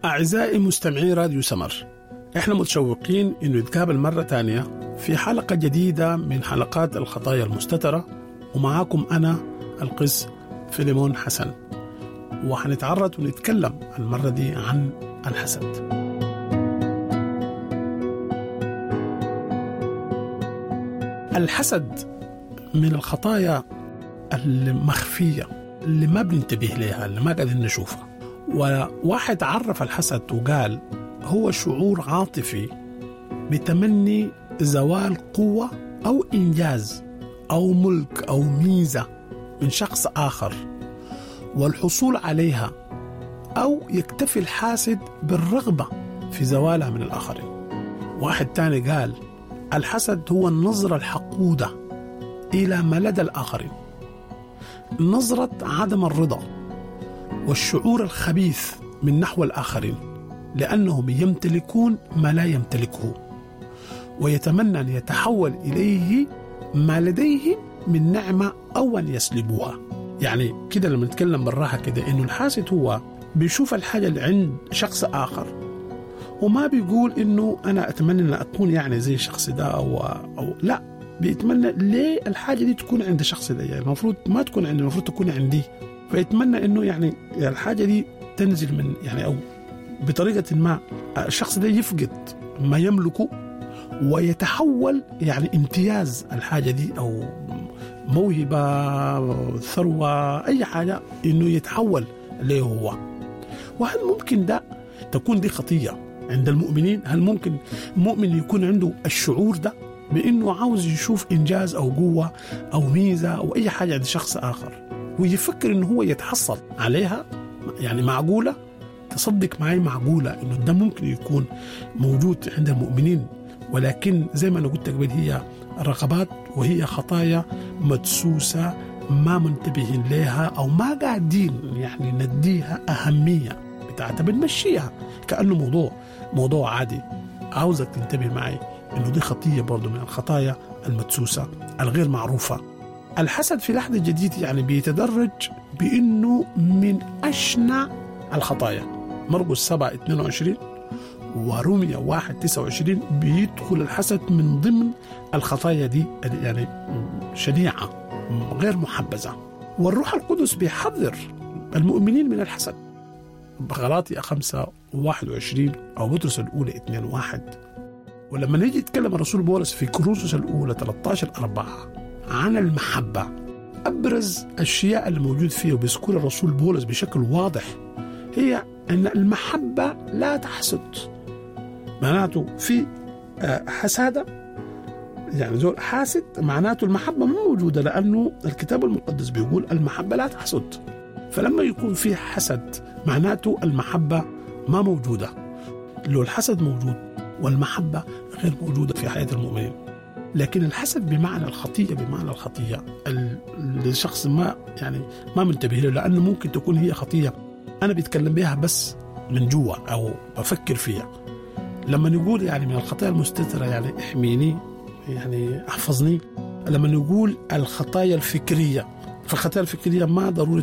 أعزائي مستمعي راديو سمر إحنا متشوقين إنه نتقابل مرة تانية في حلقة جديدة من حلقات الخطايا المستترة ومعاكم أنا القس فيليمون حسن وحنتعرض ونتكلم المرة دي عن الحسد الحسد من الخطايا المخفية اللي ما بننتبه لها اللي ما قادرين نشوفها وواحد عرف الحسد وقال هو شعور عاطفي بتمني زوال قوة أو إنجاز أو ملك أو ميزة من شخص آخر والحصول عليها أو يكتفي الحاسد بالرغبة في زوالها من الآخرين واحد تاني قال الحسد هو النظرة الحقودة إلى ما لدى الآخرين نظرة عدم الرضا والشعور الخبيث من نحو الآخرين لأنهم يمتلكون ما لا يمتلكه ويتمنى أن يتحول إليه ما لديهم من نعمة أو أن يسلبوها يعني كده لما نتكلم بالراحة كده إنه الحاسد هو بيشوف الحاجة اللي عند شخص آخر وما بيقول إنه أنا أتمنى أن أكون يعني زي الشخص ده أو, أو لا بيتمنى ليه الحاجة دي تكون عند الشخص ده يعني المفروض ما تكون عندي المفروض تكون عندي فيتمنى انه يعني الحاجه دي تنزل من يعني او بطريقه ما الشخص ده يفقد ما يملكه ويتحول يعني امتياز الحاجه دي او موهبه ثروه اي حاجه انه يتحول له هو وهل ممكن ده تكون دي خطيه عند المؤمنين هل ممكن مؤمن يكون عنده الشعور ده بانه عاوز يشوف انجاز او قوه او ميزه او اي حاجه عند شخص اخر ويفكر انه هو يتحصل عليها يعني معقوله تصدق معي معقوله انه ده ممكن يكون موجود عند المؤمنين ولكن زي ما انا قلت قبل هي رغبات وهي خطايا مدسوسه ما منتبهين لها او ما قاعدين يعني نديها اهميه بتاعتها بنمشيها كانه موضوع موضوع عادي عاوزك تنتبه معي انه دي خطيه برضه من الخطايا المدسوسه الغير معروفه الحسد في العهد الجديد يعني بيتدرج بانه من اشنع الخطايا مرقس 7 22 ورمية 1 29 بيدخل الحسد من ضمن الخطايا دي يعني شنيعة غير محبذة والروح القدس بيحذر المؤمنين من الحسد بغلاطي 5 21 أو بطرس الأولى 2 1 ولما نيجي يتكلم الرسول بولس في كروسوس الأولى 13 4 عن المحبة أبرز الأشياء اللي موجود فيها وبيذكر الرسول بولس بشكل واضح هي أن المحبة لا تحسد معناته في حسادة يعني زول حاسد معناته المحبة مو موجودة لأنه الكتاب المقدس بيقول المحبة لا تحسد فلما يكون في حسد معناته المحبة ما موجودة لو الحسد موجود والمحبة غير موجودة في حياة المؤمنين لكن الحسد بمعنى الخطية بمعنى الخطية الشخص ما يعني ما منتبه له لأنه ممكن تكون هي خطية أنا بتكلم بها بس من جوا أو بفكر فيها لما نقول يعني من الخطايا المستترة يعني احميني يعني احفظني لما نقول الخطايا الفكرية فالخطايا الفكرية ما ضروري